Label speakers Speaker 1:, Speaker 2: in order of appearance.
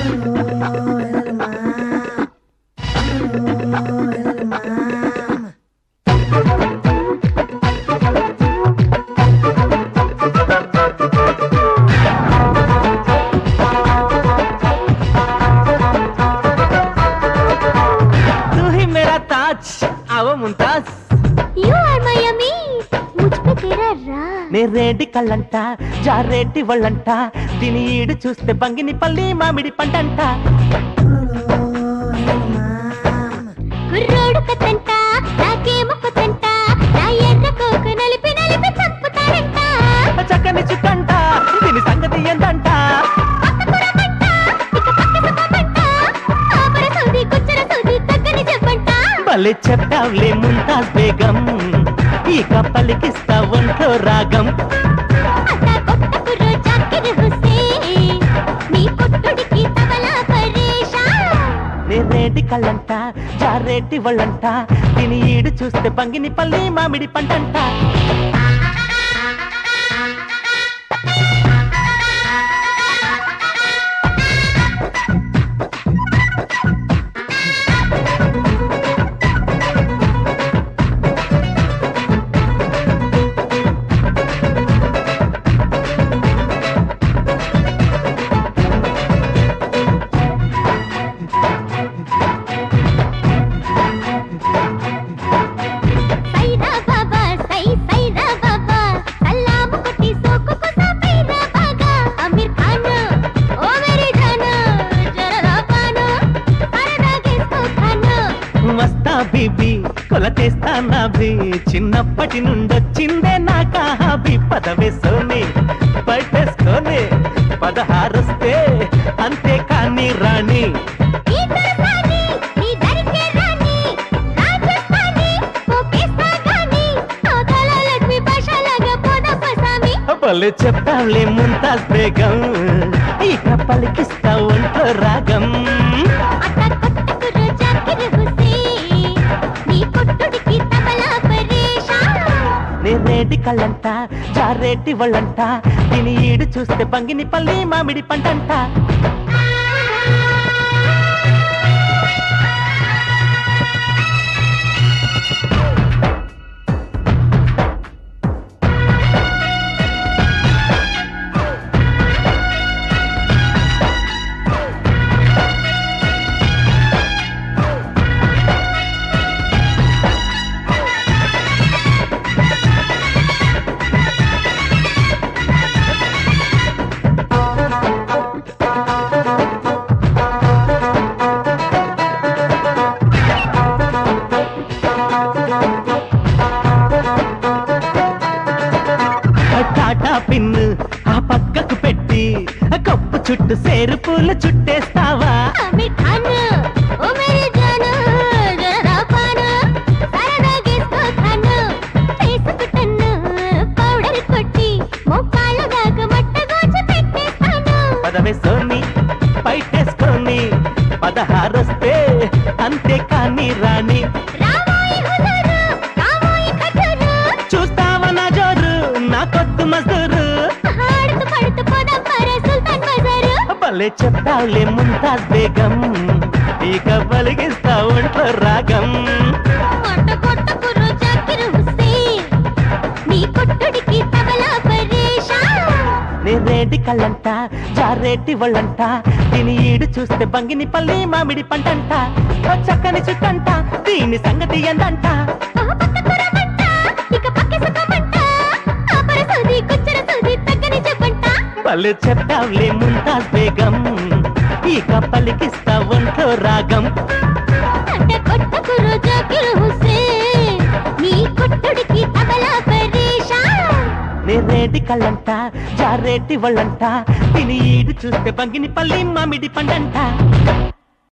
Speaker 1: तू ही मेरा ताज आवो Mumtaz
Speaker 2: You are my yummy. मुझ पे तेरा राज.
Speaker 1: నే రేడి కళ్ళంట జారేటి వాళ్ళంట దీని ఈడు చూస్తే బంగిని పల్లి మామిడి పంటంట
Speaker 2: కుర్రోడు కథంట, నాకేమో కొత్తంట. నా ఎర్ర కోకు నలిపి నలిపి చంపుతారంట.
Speaker 1: చక్కని చుట్టంట దీని సంగతి ఏంటంట
Speaker 2: పక్కకుర మంట, ఇక పక్క సుఖమంట. ఆపర సౌది, కుచ్చర సౌది, తగ్గని చెప్పంట.
Speaker 1: భలే చెప్పావులే ముంతాజ్ బేగం ఇక పలికిస్తా ఒంట్లో రాగం
Speaker 2: అట్టా కొత్త కుర్రో జాకిర్ హుస్సేన్. నీ కొట్టుడికి తబలా పరేషాన్.
Speaker 1: నే రేడి కళ్ళంట జారేటి వాళ్ళంట దీని ఈడు చూస్తే బంగిని పల్లి మామిడి పంటంట
Speaker 2: సైరా బాబా సై సైరా బాబా సలాము కొట్టి సోకుకు సాపైరా బాగా అమీర్ ఖాన్ ఓ మేరీ జాన్ జరా పాను సరదా గేస్కో ఖాన్
Speaker 1: వస్తా బీబీ కొలతేస్తా నాభి చిన్నప్పటి నుండొచ్చిందే నాకా హాబీ పదవే సోని పట్టేసుకొని పదహారొస్తే అంతే కానీ రాణి
Speaker 2: ఈ దర్బాని నీ దరికే రాని రాజస్థాని పోకేస్తా గాని అవతల లక్ష్మి భాషలాగా పోద పసామి
Speaker 1: భలే చెప్తాంలే ముంతాజ్ బేగం ఇక పలికిస్తా ఒంట్లో రాగం
Speaker 2: అట్ట కొత్త కుర్రో జాకిర్ హుస్సేన్ నీ కొట్టుడికి తబలా పరేషాన్
Speaker 1: నే రేటి కళ్ళంట జారేటి వాళ్ళంట దీని ఈడు చూస్తే బంగిని పల్లి మామిడి పంటంట టాటా పిన్ను ఆ పక్కకు పెట్టి కప్పు చుట్టూ సేరు పూలు చుట్టేస్తావా
Speaker 2: అమీర్ ఖాన్ ఓ మేరీ జాన్ జరా పాను సరదా గేస్కో ఖాన్ చేసుకుంటాను పౌడర్ కొట్టి మొక్కాళ్ళ దాకా మట్ట గోచి పెట్టేస్తాను
Speaker 1: పదవే సోని పైటేసుకొని పదహారొస్తే అంతే కానీ రాణి
Speaker 2: రామోయి హుజూరు రామోయి ఖజూరు
Speaker 1: చూస్తావా నా జోరు నా కొద్దు మజూరు
Speaker 2: ఆడుతూ పడుతూ పోదాం పరే సుల్తాన్ బజారు
Speaker 1: భలే చెప్తావులే ముంతాజ్ బేగం ఇక పలికిస్తా ఒంట్లో రాగం
Speaker 2: కొట్ట కొట్ట కుర్రో జాకిర్ హుస్సేన్ నీ కొట్టుడికి తబలా పరేషాన్
Speaker 1: నే రేటి కళ్ళంట జారేటి వాళ్ళంట దీని ఈడు చూస్తే బంగిని పల్లి మామిడి పంటంట ఓ చక్కని చుట్టంట దీని సంగతి ఏందంట
Speaker 2: ఓ పక్క కురమంట, ఇక పక్క సుఖమంట. ఆపర సౌది, కుచ్చర సౌది, తగ్గని చెప్పంట.
Speaker 1: భలే చెప్తావులే ముంతాజ్ బేగం ఇక పలికిస్తా ఒంట్లో రాగం
Speaker 2: అడ్డ కొట్ట కుర్రో జాకిర్ హుస్సేన్, నీ కొట్టుడికి తబలా పరేషాన్.
Speaker 1: నే రేటి కళ్ళంట జారేటి వాళ్ళంట దీని ఈడు చూస్తే బంగిని పల్లి మామిడి పండంట